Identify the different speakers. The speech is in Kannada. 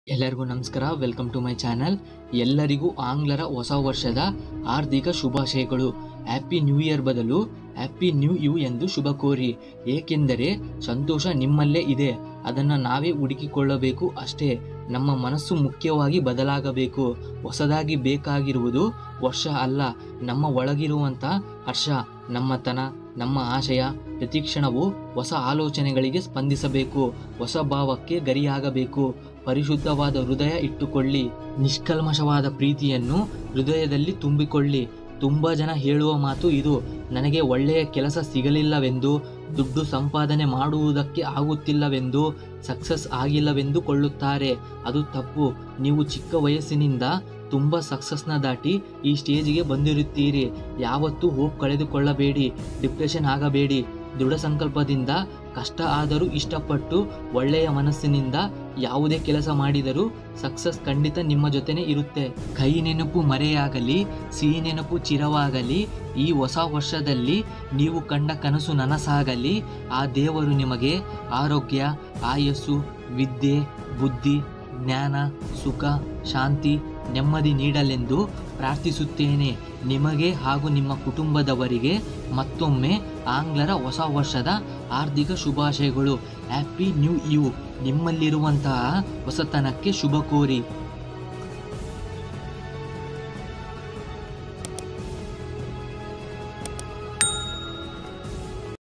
Speaker 1: ಎಲ್ಲರಿಗೂ ನಮಸ್ಕಾರ ವೆಲ್ಕಮ್ ಟು ಮೈ ಚಾನಲ್ ಎಲ್ಲರಿಗೂ ಆಂಗ್ಲರ ಹೊಸ ವರ್ಷದ ಹಾರ್ದಿಕ ಶುಭಾಶಯಗಳು ಹ್ಯಾಪಿ ನ್ಯೂ ಇಯರ್ ಬದಲು ಹ್ಯಾಪಿ ನ್ಯೂ ಯು ಎಂದು ಶುಭ ಕೋರಿ ಏಕೆಂದರೆ ಸಂತೋಷ ನಿಮ್ಮಲ್ಲೇ ಇದೆ ಅದನ್ನು ನಾವೇ ಹುಡುಕಿಕೊಳ್ಳಬೇಕು ಅಷ್ಟೇ ನಮ್ಮ ಮನಸ್ಸು ಮುಖ್ಯವಾಗಿ ಬದಲಾಗಬೇಕು ಹೊಸದಾಗಿ ಬೇಕಾಗಿರುವುದು ವರ್ಷ ಅಲ್ಲ ನಮ್ಮ ಒಳಗಿರುವಂಥ ಹರ್ಷ ನಮ್ಮತನ ನಮ್ಮ ಆಶಯ ಪ್ರತಿಕ್ಷಣವು ಹೊಸ ಆಲೋಚನೆಗಳಿಗೆ ಸ್ಪಂದಿಸಬೇಕು ಹೊಸ ಭಾವಕ್ಕೆ ಗರಿಯಾಗಬೇಕು ಪರಿಶುದ್ಧವಾದ ಹೃದಯ ಇಟ್ಟುಕೊಳ್ಳಿ ನಿಷ್ಕಲ್ಮಶವಾದ ಪ್ರೀತಿಯನ್ನು ಹೃದಯದಲ್ಲಿ ತುಂಬಿಕೊಳ್ಳಿ ತುಂಬ ಜನ ಹೇಳುವ ಮಾತು ಇದು ನನಗೆ ಒಳ್ಳೆಯ ಕೆಲಸ ಸಿಗಲಿಲ್ಲವೆಂದು ದುಡ್ಡು ಸಂಪಾದನೆ ಮಾಡುವುದಕ್ಕೆ ಆಗುತ್ತಿಲ್ಲವೆಂದು ಸಕ್ಸಸ್ ಆಗಿಲ್ಲವೆಂದು ಕೊಳ್ಳುತ್ತಾರೆ ಅದು ತಪ್ಪು ನೀವು ಚಿಕ್ಕ ವಯಸ್ಸಿನಿಂದ ತುಂಬ ಸಕ್ಸಸ್ನ ದಾಟಿ ಈ ಸ್ಟೇಜಿಗೆ ಬಂದಿರುತ್ತೀರಿ ಯಾವತ್ತೂ ಹೋಪ್ ಕಳೆದುಕೊಳ್ಳಬೇಡಿ ಡಿಪ್ರೆಷನ್ ಆಗಬೇಡಿ ದೃಢ ಸಂಕಲ್ಪದಿಂದ ಕಷ್ಟ ಆದರೂ ಇಷ್ಟಪಟ್ಟು ಒಳ್ಳೆಯ ಮನಸ್ಸಿನಿಂದ ಯಾವುದೇ ಕೆಲಸ ಮಾಡಿದರೂ ಸಕ್ಸಸ್ ಖಂಡಿತ ನಿಮ್ಮ ಜೊತೆನೇ ಇರುತ್ತೆ ಕೈ ನೆನಪು ಮರೆಯಾಗಲಿ ಸಿಹಿ ನೆನಪು ಚಿರವಾಗಲಿ ಈ ಹೊಸ ವರ್ಷದಲ್ಲಿ ನೀವು ಕಂಡ ಕನಸು ನನಸಾಗಲಿ ಆ ದೇವರು ನಿಮಗೆ ಆರೋಗ್ಯ ಆಯಸ್ಸು ವಿದ್ಯೆ ಬುದ್ಧಿ ಜ್ಞಾನ ಸುಖ ಶಾಂತಿ ನೆಮ್ಮದಿ ನೀಡಲೆಂದು ಪ್ರಾರ್ಥಿಸುತ್ತೇನೆ ನಿಮಗೆ ಹಾಗೂ ನಿಮ್ಮ ಕುಟುಂಬದವರಿಗೆ ಮತ್ತೊಮ್ಮೆ ಆಂಗ್ಲರ ಹೊಸ ವರ್ಷದ ಆರ್ಥಿಕ ಶುಭಾಶಯಗಳು ಹ್ಯಾಪಿ ನ್ಯೂ ಇಯರ್ ನಿಮ್ಮಲ್ಲಿರುವಂತಹ ಹೊಸತನಕ್ಕೆ ಶುಭ ಕೋರಿ